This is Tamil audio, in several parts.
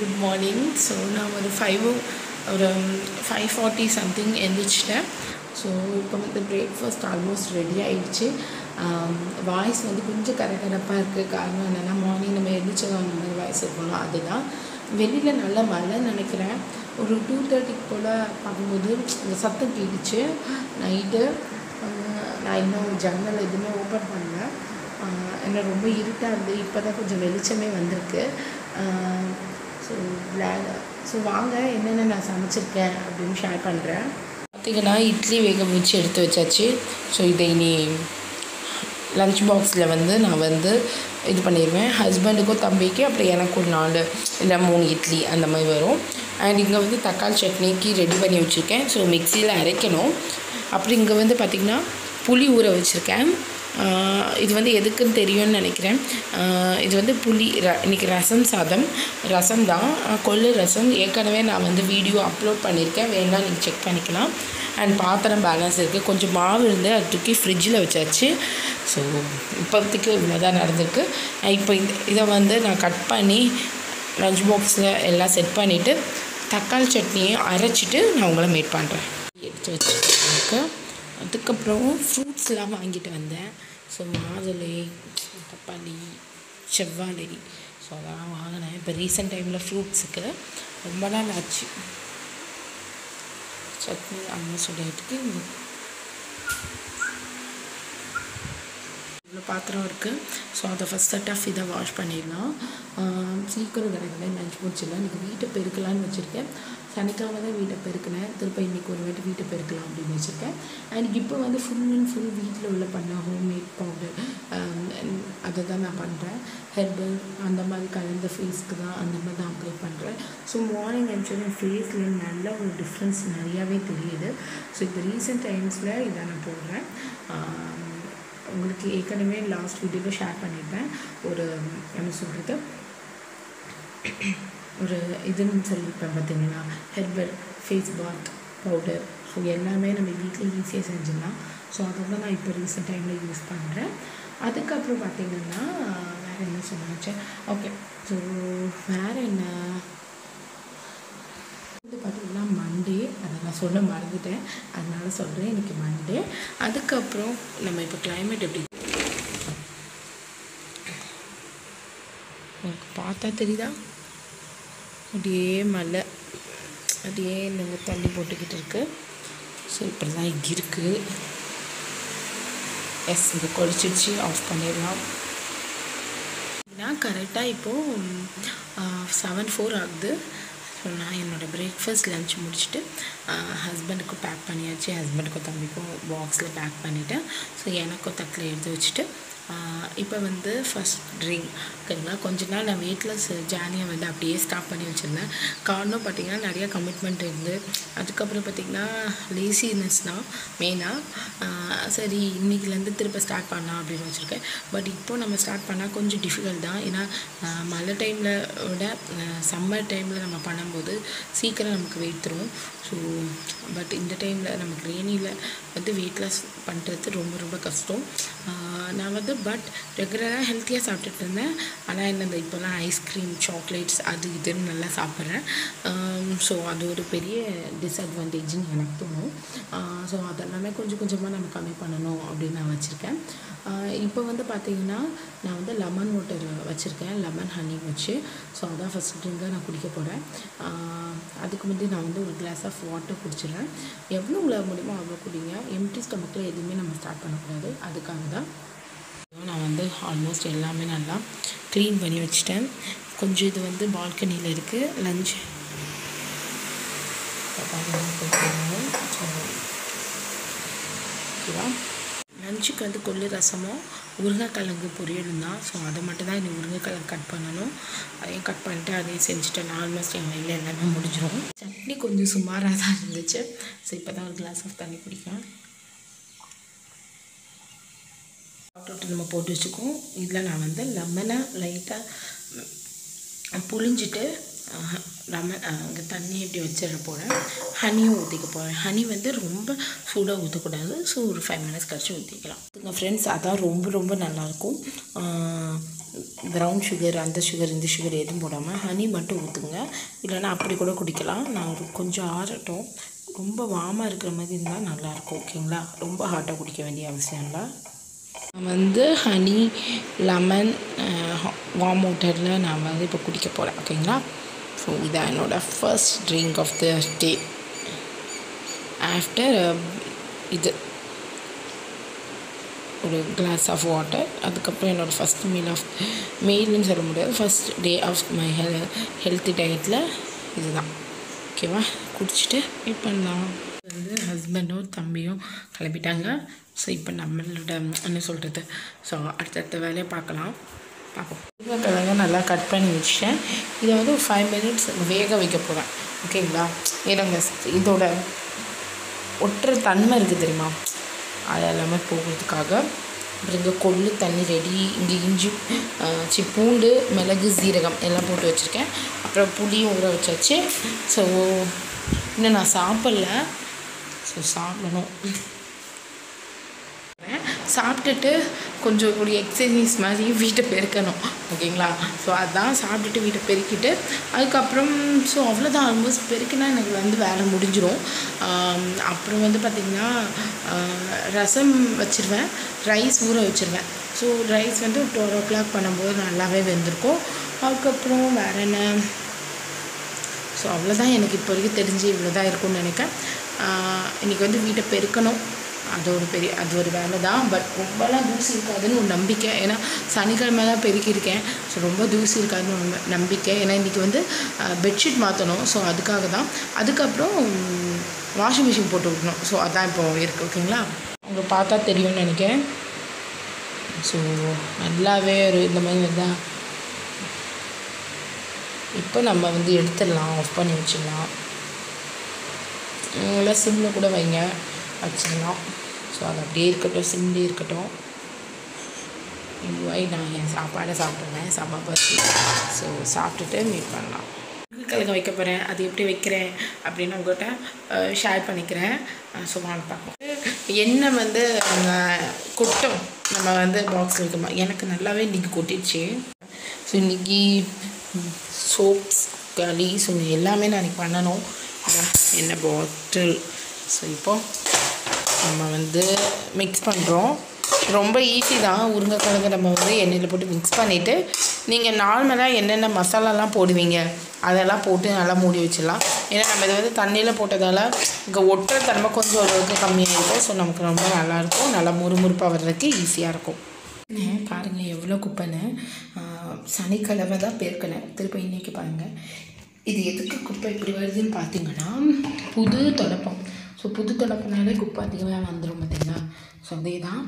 குட் மார்னிங் ஸோ நான் ஒரு ஃபைவ் ஒரு ஃபைவ் ஃபார்ட்டி சம்திங் எழுந்திரிச்சிட்டேன் ஸோ இப்போ வந்து பிரேக்ஃபாஸ்ட் ஆல்மோஸ்ட் ரெடி ஆயிடுச்சு வாய்ஸ் வந்து கொஞ்சம் கரகரப்பாக இருக்குது காரணம் என்னென்னா மார்னிங் நம்ம எழுந்திரிச்சதும் அந்த மாதிரி வாய்ஸ் இருக்கணும் அதுதான் வெளியில் நல்ல மழை நினைக்கிறேன் ஒரு டூ தேர்ட்டிக்கு போல் பார்க்கும்போது இந்த சத்தம் கேட்டுச்சு நைட்டு நான் இன்னும் ஜன்னல் எதுவுமே ஓப்பன் பண்ணல ஆஹ் ஏன்னா ரொம்ப இருட்டாக இருந்து இப்போ தான் கொஞ்சம் வெளிச்சமே வந்திருக்கு ஸோ ஸோ வாங்க என்னென்ன நான் சமைச்சிருக்கேன் அப்படின்னு ஷேர் பண்ணுறேன் பார்த்திங்கன்னா இட்லி வேக வச்சு எடுத்து வச்சாச்சு ஸோ இதை இனி லஞ்ச் பாக்ஸில் வந்து நான் வந்து இது பண்ணிடுவேன் ஹஸ்பண்டுக்கும் தம்பிக்கு அப்புறம் எனக்கு ஒரு நாலு இல்லை மூணு இட்லி அந்த மாதிரி வரும் அண்ட் இங்கே வந்து தக்காளி சட்னிக்கு ரெடி பண்ணி வச்சுருக்கேன் ஸோ மிக்சியில் அரைக்கணும் அப்புறம் இங்கே வந்து பார்த்திங்கன்னா புளி ஊற வச்சுருக்கேன் ஆஹ் இது வந்து எதுக்குன்னு தெரியும்னு நினைக்கிறேன் ஆஹ் இது வந்து புளி ர இன்றைக்கி ரசம் சாதம் ரசம் தான் ஆஹ் கொள்ளு ரசம் ஏற்கனவே நான் வந்து வீடியோ அப்லோட் பண்ணியிருக்கேன் வேணா நீங்கள் செக் பண்ணிக்கலாம் அண்ட் பாத்திரம் பேலன்ஸ் இருக்குது கொஞ்சம் மாவு இருந்து அது தூக்கி ஃப்ரிட்ஜில் வச்சாச்சு ஸோ இப்போதைக்கு இவ்வளோதான் நடந்திருக்கு நான் இப்போ இந்த இதை வந்து நான் கட் பண்ணி லஞ்ச் பாக்ஸில் எல்லாம் செட் பண்ணிவிட்டு தக்காளி சட்னியை அரைச்சிட்டு நான் உங்களை மீட் பண்ணுறேன் எடுத்து வச்சுருக்கேன் அதுக்கப்புறம் ஃப்ரூட்ஸ்லாம் வாங்கிட்டு வந்தேன் ஸோ மாதுளை பப்பாளி செவ்வாழை ஸோ அதெல்லாம் வாங்கினேன் இப்போ ரீசெண்ட் டைமில் ஃப்ரூட்ஸுக்கு ரொம்ப நாள் ஆச்சு சட்னி ஆல்மோஸ்ட் சொல்லிட்டு இவ்வளோ பாத்திரம் இருக்குது ஸோ அதை ஃபஸ்ட் செட் ஆஃப் இதை வாஷ் பண்ணிடலாம் ஆம், சீக்கிரம் கிடைக்கல லஞ்ச் முடிச்சிடலாம் இன்றைக்கி வீட்டை பெருக்கலான்னு வச்சுருக்கேன் சனிக்கிழமை தான் வீட்டை பெருக்கினேன் திருப்ப இன்றைக்கி ஒரு வாட்டி வீட்டை பெருக்கலாம் அப்படின்னு வச்சுருக்கேன் அண்ட் இப்போ வந்து ஃபுல் அண்ட் ஃபுல் வீட்டில் உள்ள பண்ண ஹோம்மேட் பவுடர் அதை தான் நான் பண்ணுறேன் ஹெர்பல் அந்த மாதிரி கலந்த ஃபேஸ்க்கு தான் அந்த மாதிரி தான் அப்ளை பண்ணுறேன் ஸோ மார்னிங் ஆக்சுவலி ஃபேஸில் நல்ல ஒரு டிஃப்ரென்ஸ் நிறையாவே தெரியுது ஸோ இப்போ ரீசெண்ட் டைம்ஸில் இதை நான் போடுறேன் ஆம், உங்களுக்கு ஏற்கனவே லாஸ்ட் வீடியோவில் ஷேர் பண்ணியிருப்பேன் ஒரு என்ன சொல்கிறது ஒரு இதுன்னு சொல்லியிருப்பேன் பார்த்தீங்களா herbal face bath powder so எல்லாமே நம்ம வீட்டில் ஈஸியாக செஞ்சிடலாம் ஸோ அதை தான் நான் இப்போ ரீசெண்ட் டைமில் யூஸ் பண்ணுறேன் அதுக்கப்புறம் பார்த்தீங்கன்னா வேறு என்ன சொன்னாச்சு ஓகே ஸோ வேறு என்ன வந்து பார்த்திங்கன்னா மண்டே அதை நான் சொல்ல மறந்துட்டேன் அதனால சொல்கிறேன் இன்றைக்கி மண்டே அதுக்கப்புறம் நம்ம இப்போ climate எப்படி உங்களுக்கு பார்த்தா தெரியுதா அப்படியே மழை அப்படியே இந்த தண்ணி போட்டுக்கிட்டு இருக்கு ஸோ இப்படி தான் இருக்குது எஸ் இது கொதிச்சிடுச்சு ஆஃப் பண்ணிடலாம் நான் கரெக்டாக இப்போது செவன் ஃபோர் ஆகுது ஸோ நான் என்னோடய பிரேக்ஃபாஸ்ட் லஞ்ச் முடிச்சுட்டு ஹஸ்பண்டுக்கும் பேக் பண்ணியாச்சு ஹஸ்பண்டுக்கும் தம்பிக்கும் பாக்ஸில் பேக் பண்ணிவிட்டேன் ஸோ எனக்கும் தட்டில் எடுத்து வச்சுட்டு இப்போ வந்து ஃபஸ்ட் ட்ரிங்க் ஓகேங்களா கொஞ்ச நாள் நான் வெயிட்லெஸ் ஜேர்னியை வந்து அப்படியே ஸ்டாப் பண்ணி வச்சுருந்தேன் காரணம் பார்த்திங்கன்னா நிறைய கமிட்மெண்ட் இருந்து அதுக்கப்புறம் பார்த்திங்கன்னா லேசினஸ் தான் மெயினாக சரி இன்னைக்குலேருந்து திரும்ப ஸ்டார்ட் பண்ணலாம் அப்படின்னு வச்சுருக்கேன் பட் இப்போ நம்ம ஸ்டார்ட் பண்ணால் கொஞ்சம் டிஃபிகல்ட் தான் ஏன்னா ஆஹ் மழை டைமில் விட சம்மர் டைமில் நம்ம பண்ணும்போது சீக்கிரம் நமக்கு வெயிட் தரும் ஸோ பட் இந்த டைமில் நமக்கு ரெய்னியில் வந்து வெயிட் லாஸ் பண்ணுறது ரொம்ப ரொம்ப கஷ்டம் ஆஹ் நான் வந்து பட் ரெகுலராக ஹெல்த்தியாக சாப்பிட்டுட்டு இருந்தேன் ஆனால் என்ன இந்த இப்போலாம் ஐஸ்கிரீம் சாக்லேட்ஸ் அது இதுன்னு நல்லா சாப்பிட்றேன் ஸோ அது ஒரு பெரிய டிஸ்அட்வான்டேஜ்னு எனக்கு தோணும் ஸோ அதெல்லாமே கொஞ்சம் கொஞ்சமாக நம்ம கம்மி பண்ணணும் அப்படின்னு நான் வச்சுருக்கேன் இப்போ வந்து பார்த்திங்கன்னா நான் வந்து லெமன் வாட்டர் வச்சுருக்கேன் லெமன் ஹனி வச்சு ஸோ அதான் ஃபஸ்ட் ட்ரிங்காக நான் குடிக்க போகிறேன் அதுக்கு முன்னாடி நான் வந்து ஒரு கிளாஸ் ஆஃப் வாட்டர் குடிச்சிடுறேன் எவ்வளோ உங்களால் முடியுமோ அவ்வளோ குடிங்க எம்டி ஸ்டமக்கில் எதுவுமே நம்ம ஸ்டார்ட் பண்ணக்கூடாது அதுக்காக தான் நான் வந்து ஆல்மோஸ்ட் எல்லாமே நல்லா க்ளீன் பண்ணி வச்சுட்டேன் கொஞ்சம் இது வந்து பால்கனியில் இருக்குது லஞ்ச் ஓகேவா லஞ்சுக்கு வந்து கொள்ளு ரசமும் உருளைக்கிழங்கு பொரியலும் தான் ஸோ அதை மட்டும் தான் இன்னும் உருளைக்கிழங்கு கட் பண்ணணும் அதையும் கட் பண்ணிட்டு அதையும் செஞ்சுட்டேன் ஆல்மோஸ்ட் என் வயலில் எல்லாமே முடிஞ்சிடும் சட்னி கொஞ்சம் சுமாராக தான் இருந்துச்சு ஸோ இப்போ தான் ஒரு கிளாஸ் ஆஃப் தண்ணி குடிக்கிறேன் விட்டு நம்ம போட்டு வச்சுக்குவோம் இதில் நான் வந்து லெமனை லைட்டாக புழிஞ்சிட்டு லெமன் அங்கே தண்ணி இப்படி வச்சிட போகிறேன் ஹனியும் ஊற்றிக்க போகிறேன் ஹனி வந்து ரொம்ப சூடாக ஊற்றக்கூடாது ஸோ ஒரு ஃபைவ் மினிட்ஸ் கழிச்சு ஊற்றிக்கலாம் எங்கள் ஃப்ரெண்ட்ஸ் அதான் ரொம்ப ரொம்ப நல்லாயிருக்கும் ப்ரௌன் சுகர் அந்த சுகர் இந்த சுகர் எதுவும் போடாமல் ஹனி மட்டும் ஊற்றுங்க இல்லைன்னா அப்படி கூட குடிக்கலாம் நான் ஒரு கொஞ்சம் ஆறட்டும் ரொம்ப வாமாக இருக்கிற மாதிரி இருந்தால் நல்லாயிருக்கும் ஓகேங்களா ரொம்ப ஹாட்டாக குடிக்க வேண்டிய அவசியம் இல்லை நான் வந்து ஹனி லெமன் வார்ம் வாட்டரில் நான் வந்து இப்போ குடிக்க போகிறேன் ஓகேங்களா ஸோ இதான் என்னோடய first drink of the day after இது ஒரு கிளாஸ் ஆஃப் வாட்டர் அதுக்கப்புறம் என்னோடய ஃபஸ்ட் மீல் ஆஃப் மீல்னு சொல்ல முடியாது ஃபஸ்ட் டே ஆஃப் மை ஹெல் ஹெல்த்தி டயட்டில் இதுதான் ஓகேவா குடிச்சிட்டு வெயிட் பண்ணலாம் வந்து ஹஸ்பண்டும் தம்பியும் கிளம்பிட்டாங்க ஸோ இப்போ நம்மளோட என்ன சொல்கிறது ஸோ அடுத்தடுத்த வேலையை பார்க்கலாம் பார்ப்போம் உருளைக்கிழங்க நல்லா கட் பண்ணி வச்சுட்டேன் இதை வந்து ஒரு ஃபைவ் மினிட்ஸ் வேக வைக்க போகிறேன் ஓகேங்களா ஏன்னாங்க இதோட ஒட்டுற தன்மை இருக்குது தெரியுமா அது எல்லாமே போகிறதுக்காக அப்புறம் இங்கே கொள்ளு தண்ணி ரெடி இங்கே இஞ்சி சி பூண்டு மிளகு சீரகம் எல்லாம் போட்டு வச்சுருக்கேன் அப்புறம் புளியும் ஊற வச்சாச்சு ஸோ இன்னும் நான் சாப்பிடல ஸோ சாப்பிடணும் சாப்பிட்டுட்டு கொஞ்சம் ஒரு எக்ஸசைஸ் மாதிரி வீட்டை பெருக்கணும் ஓகேங்களா ஸோ அதான் சாப்பிட்டுட்டு வீட்டை பெருக்கிட்டு அதுக்கப்புறம் ஸோ அவ்வளோதான் ஆல்மோஸ்ட் பெருக்கினா எனக்கு வந்து வேலை முடிஞ்சிடும் அப்புறம் வந்து பார்த்திங்கன்னா ரசம் வச்சுருவேன் ரைஸ் ஊற வச்சுருவேன் ஸோ ரைஸ் வந்து டுவெல் ஓ கிளாக் பண்ணும்போது நல்லாவே வெந்திருக்கும் அதுக்கப்புறம் வேறு என்ன ஸோ அவ்வளோதான் எனக்கு இப்போ வரைக்கும் தெரிஞ்சு இவ்வளோ தான் இருக்கும்னு நினைக்கிறேன் இன்றைக்கி வந்து வீட்டை பெருக்கணும் அது ஒரு பெரிய அது ஒரு வேலை தான் பட் ரொம்பலாம் தூசி இருக்காதுன்னு ஒரு நம்பிக்கை ஏன்னா சனிக்கிழமை தான் பெருக்கியிருக்கேன் ஸோ ரொம்ப தூசி இருக்காதுன்னு ஒரு நம்பிக்கை ஏன்னா இன்றைக்கி வந்து பெட்ஷீட் மாற்றணும் ஸோ அதுக்காக தான் அதுக்கப்புறம் வாஷிங் மிஷின் போட்டு விடணும் ஸோ அதான் இப்போ இருக்குது ஓகேங்களா அவங்க பார்த்தா தெரியும்னு நினைக்கிறேன் ஸோ நல்லாவே ஒரு இந்த மாதிரி வந்தால் இப்போ நம்ம வந்து எடுத்துடலாம் ஆஃப் பண்ணி வச்சிடலாம் இல்லை சிம்மில் கூட வைங்க வச்சிடலாம் ஸோ அது அப்படியே இருக்கட்டும் சிம்லேயே இருக்கட்டும் இதுவாய் நான் என் சாப்பாடை சாப்பிட்றேன் செம்ம பசி ஸோ சாப்பிட்டுட்டு மீட் பண்ணலாம் கிழங்கு வைக்க போகிறேன் அது எப்படி வைக்கிறேன் அப்படின்னு உங்கள்கிட்ட ஷேர் பண்ணிக்கிறேன் ஸோ வாங்க பார்ப்போம் எண்ணெய் வந்து கொட்டும் நம்ம வந்து பாக்ஸில் வைக்கமா எனக்கு நல்லாவே இன்றைக்கி கொட்டிடுச்சு ஸோ இன்றைக்கி சோப்ஸ் களி ஸோ எல்லாமே நான் இன்றைக்கி பண்ணணும் எண்ணெய் பாட்டில் ஸோ இப்போது நம்ம வந்து மிக்ஸ் பண்ணுறோம் ரொம்ப ஈஸி தான் உருளைக்கிழங்கு நம்ம வந்து எண்ணெயில் போட்டு மிக்ஸ் பண்ணிவிட்டு நீங்கள் நார்மலாக என்னென்ன மசாலாலாம் போடுவீங்க அதெல்லாம் போட்டு நல்லா மூடி வச்சிடலாம் ஏன்னா நம்ம இதை வந்து தண்ணியில் போட்டதால் இங்கே ஒட்டுற தன்மை கொஞ்சம் ஓரளவுக்கு கம்மியாக இருக்கும் ஸோ நமக்கு ரொம்ப நல்லாயிருக்கும் நல்லா முறுமுறுப்பாக வர்றதுக்கு ஈஸியாக இருக்கும் பாருங்கள் எவ்வளோ குப்பைன்னு சனிக்கிழமை தான் பெருக்கினேன் திருப்பி இன்றைக்கி பாருங்கள் இது எதுக்கு குப்பை இப்படி வருதுன்னு பார்த்தீங்கன்னா புது தொடப்பம் ஸோ புது தொடப்பினாலே குப்பை அதிகமாக வந்துடும் பார்த்தீங்களா ஸோ அதே தான்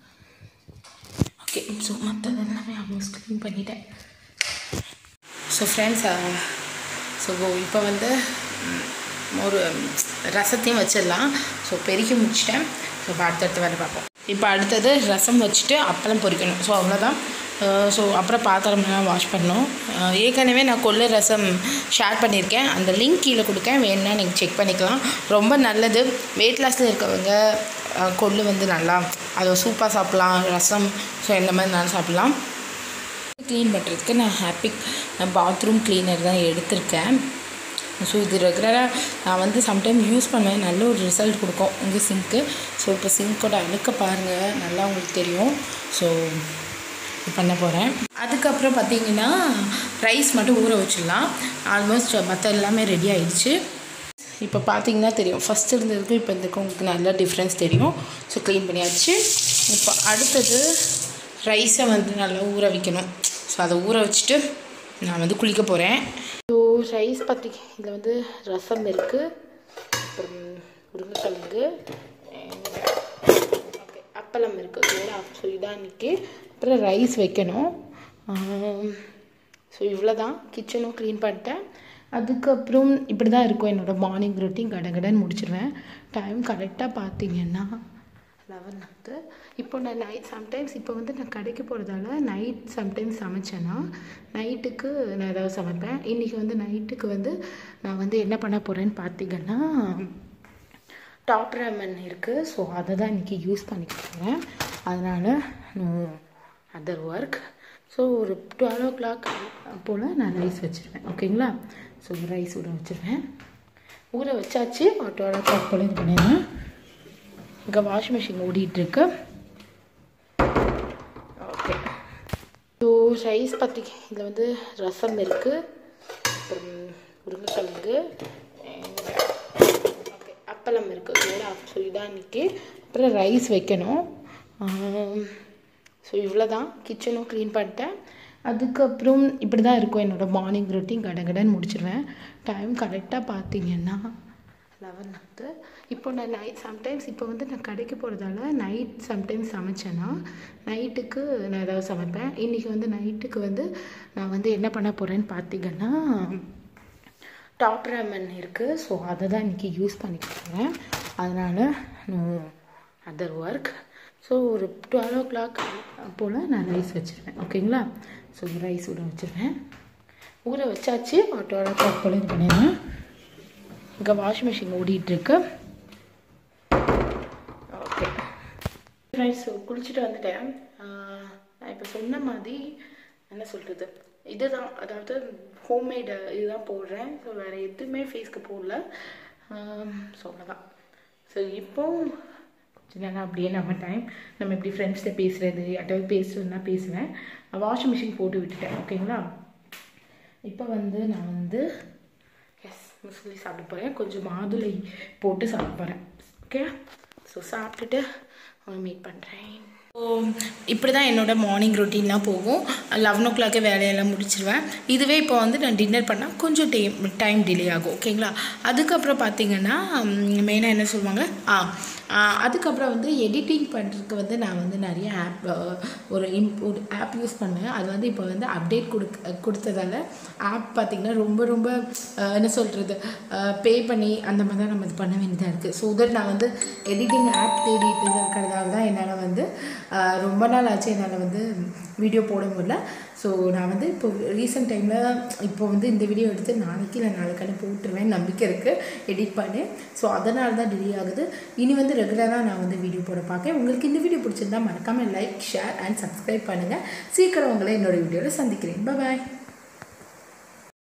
ஓகே ஸோ மற்றது எல்லாமே ஆல்மோஸ்ட் க்ளீன் பண்ணிட்டேன் ஸோ ஃப்ரெண்ட்ஸ் ஸோ இப்போ வந்து ஒரு ரசத்தையும் வச்சிடலாம் ஸோ பெருக்கி முடிச்சிட்டேன் ஸோ இப்போ அடுத்தடுத்து வேலை பார்ப்போம் இப்போ அடுத்தது ரசம் வச்சுட்டு அப்பளம் பொரிக்கணும் ஸோ அவ்வளோதான் ஸோ அப்புறம் பாத்திரம்லாம் வாஷ் பண்ணணும் ஏற்கனவே நான் கொள்ளு ரசம் ஷேர் பண்ணியிருக்கேன் அந்த லிங்க் கீழே கொடுக்கேன் வேணுன்னா நீங்கள் செக் பண்ணிக்கலாம் ரொம்ப நல்லது வெயிட் லாஸில் இருக்கவங்க கொள்ளு வந்து நல்லா அதை சூப்பாக சாப்பிட்லாம் ரசம் ஸோ இந்த மாதிரி நல்லா சாப்பிட்லாம் க்ளீன் பண்ணுறதுக்கு நான் ஹாப்பிக் பாத்ரூம் க்ளீனர் தான் எடுத்திருக்கேன் ஸோ இது ரெகுலராக நான் வந்து சம்டைம் யூஸ் பண்ணுவேன் நல்ல ஒரு ரிசல்ட் கொடுக்கும் உங்கள் சிங்க்கு ஸோ இப்போ சிங்க்கோட அழுக்க பாருங்கள் நல்லா உங்களுக்கு தெரியும் ஸோ பண்ண போகிறேன் அதுக்கப்புறம் பார்த்தீங்கன்னா ரைஸ் மட்டும் ஊற வச்சிடலாம் ஆல்மோஸ்ட் மற்ற எல்லாமே ரெடி ஆயிடுச்சு இப்போ பார்த்தீங்கன்னா தெரியும் ஃபஸ்ட் இருந்ததுக்கும் இப்போ இருந்ததுக்கும் உங்களுக்கு நல்ல டிஃப்ரென்ஸ் தெரியும் ஸோ க்ளீன் பண்ணியாச்சு இப்போ அடுத்தது ரைஸை வந்து நல்லா ஊற வைக்கணும் ஸோ அதை ஊற வச்சுட்டு நான் வந்து குளிக்க போகிறேன் ஸோ ரைஸ் பற்றி இதில் வந்து ரசம் இருக்குது அப்புறம் முருங்கைக்கிழங்கு ஓகே அப்பளம் இருக்குது சோடா ஸோ இதான் இன்றைக்கி அப்புறம் ரைஸ் வைக்கணும் ஸோ இவ்வளோ தான் கிச்சனும் க்ளீன் பண்ணிட்டேன் அதுக்கப்புறம் இப்படி தான் இருக்கும் என்னோடய மார்னிங் ரொட்டீன் கடகடன்னு முடிச்சிடுவேன் டைம் கரெக்டாக பார்த்தீங்கன்னா லெவன் வந்து இப்போ நான் நைட் சம்டைம்ஸ் இப்போ வந்து நான் கடைக்கு போகிறதால நைட் சம்டைம்ஸ் சமைச்சேன்னா நைட்டுக்கு நான் ஏதாவது சமைப்பேன் இன்றைக்கி வந்து நைட்டுக்கு வந்து நான் வந்து என்ன பண்ண போகிறேன்னு பார்த்தீங்கன்னா டாப் ரேமன் இருக்குது ஸோ அதை தான் இன்றைக்கி யூஸ் பண்ணிக்க போகிறேன் அதனால் நோ அதர் ஒர்க் ஸோ ஒரு டுவெல் ஓ கிளாக் போல் நான் ரைஸ் வச்சுருவேன் ஓகேங்களா ஸோ ரைஸ் ஊற வச்சுருவேன் ஊற வச்சாச்சு ஒரு டுவெல் ஓ கிளாக் போல் இது பண்ணிடுவேன் இங்கே வாஷிங் மிஷின் ஓடிட்டுருக்கு ஓகே ஸோ ரைஸ் பற்றி இதில் வந்து ரசம் இருக்குது அப்புறம் உருளைக்கிழங்கு ஓகே அப்பளம் இருக்குது ஓகேங்களா ஸோ இதான் இன்றைக்கி அப்புறம் ரைஸ் வைக்கணும் ஸோ இவ்வளோ தான் கிச்சனும் க்ளீன் பண்ணிட்டேன் அதுக்கப்புறம் இப்படி தான் இருக்கும் என்னோடய மார்னிங் ரொட்டீன் கடகடன்னு முடிச்சிடுவேன் டைம் கரெக்டாக பார்த்தீங்கன்னா லெவன் ஆகுது இப்போ நான் நைட் சம்டைம்ஸ் இப்போ வந்து நான் கடைக்கு போகிறதால நைட் சம்டைம்ஸ் சமைச்சேன்னா நைட்டுக்கு நான் ஏதாவது சமைப்பேன் இன்றைக்கி வந்து நைட்டுக்கு வந்து நான் வந்து என்ன பண்ண போகிறேன்னு பார்த்தீங்கன்னா டாப் ரேமன் இருக்குது ஸோ அதை தான் இன்றைக்கி யூஸ் பண்ணிக்க போகிறேன் அதனால் நோ அதர் ஒர்க் ஸோ ஒரு டுவெல் ஓ கிளாக் போல் நான் ரைஸ் வச்சுருவேன் ஓகேங்களா ஸோ ரைஸ் ஊற வச்சுருவேன் ஊற வச்சாச்சு ஒரு டுவெல் ஓ கிளாக் போல் இது பண்ணிடுவேன் இங்கே வாஷிங் மிஷின் ஓடிட்டுருக்கு ஓகே ரைஸ் குளிச்சுட்டு வந்துட்டேன் நான் இப்போ சொன்ன மாதிரி என்ன சொல்கிறது இதுதான் அதாவது ஹோம்மேடு இதுதான் போடுறேன் ஸோ வேறு எதுவுமே ஃபேஸ்க்கு போடல ஸோ அவ்வளோதான் ஸோ இப்போ கொஞ்ச நேரம் அப்படியே நம்ம டைம் நம்ம இப்படி ஃப்ரெண்ட்ஸ்கிட்ட பேசுகிறது யார்ட்டாவது பேசுறதுனா பேசுவேன் வாஷிங் மிஷின் போட்டு விட்டுட்டேன் ஓகேங்களா இப்போ வந்து நான் வந்து எஸ் முஸ்லி சாப்பிட போகிறேன் கொஞ்சம் மாதுளை போட்டு சாப்பிட போகிறேன் ஓகே ஸோ சாப்பிட்டுட்டு உங்களை மீட் பண்ணுறேன் ஸோ இப்படி தான் என்னோடய மார்னிங் ரொட்டீன்லாம் போகும் லெவன் ஓ கிளாக்கே வேலையெல்லாம் முடிச்சிருவேன் இதுவே இப்போ வந்து நான் டின்னர் பண்ணால் கொஞ்சம் டைம் டைம் டிலே ஆகும் ஓகேங்களா அதுக்கப்புறம் பார்த்தீங்கன்னா மெயினாக என்ன சொல்லுவாங்க ஆ அதுக்கப்புறம் வந்து எடிட்டிங் பண்ணுறதுக்கு வந்து நான் வந்து நிறைய ஆப் ஒரு இம் ஒரு ஆப் யூஸ் பண்ணேன் அது வந்து இப்போ வந்து அப்டேட் கொடுக்க கொடுத்ததால ஆப் பார்த்திங்கன்னா ரொம்ப ரொம்ப என்ன சொல்கிறது பே பண்ணி அந்த மாதிரி தான் நம்ம இது பண்ண வேண்டியதாக இருக்குது ஸோ தட் நான் வந்து எடிட்டிங் ஆப் தேடிட்டு இருக்கிறதால தான் என்னால் வந்து ரொம்ப நாள் ஆச்சு என்னால் வந்து வீடியோ போட முடியல ஸோ நான் வந்து இப்போ ரீசெண்ட் டைமில் இப்போ வந்து இந்த வீடியோ எடுத்து நாளைக்கு இல்லை நாளைக்கான போட்டுருவேன் நம்பிக்கை இருக்குது எடிட் பண்ணி ஸோ அதனால தான் டிலே ஆகுது இனி வந்து ரெகுலராக நான் வந்து வீடியோ போட பார்க்கேன் உங்களுக்கு இந்த வீடியோ பிடிச்சிருந்தா மறக்காமல் லைக் ஷேர் அண்ட் சப்ஸ்கிரைப் பண்ணுங்கள் சீக்கிரம் உங்களை என்னோடய வீடியோவில் சந்திக்கிறேன் பாய்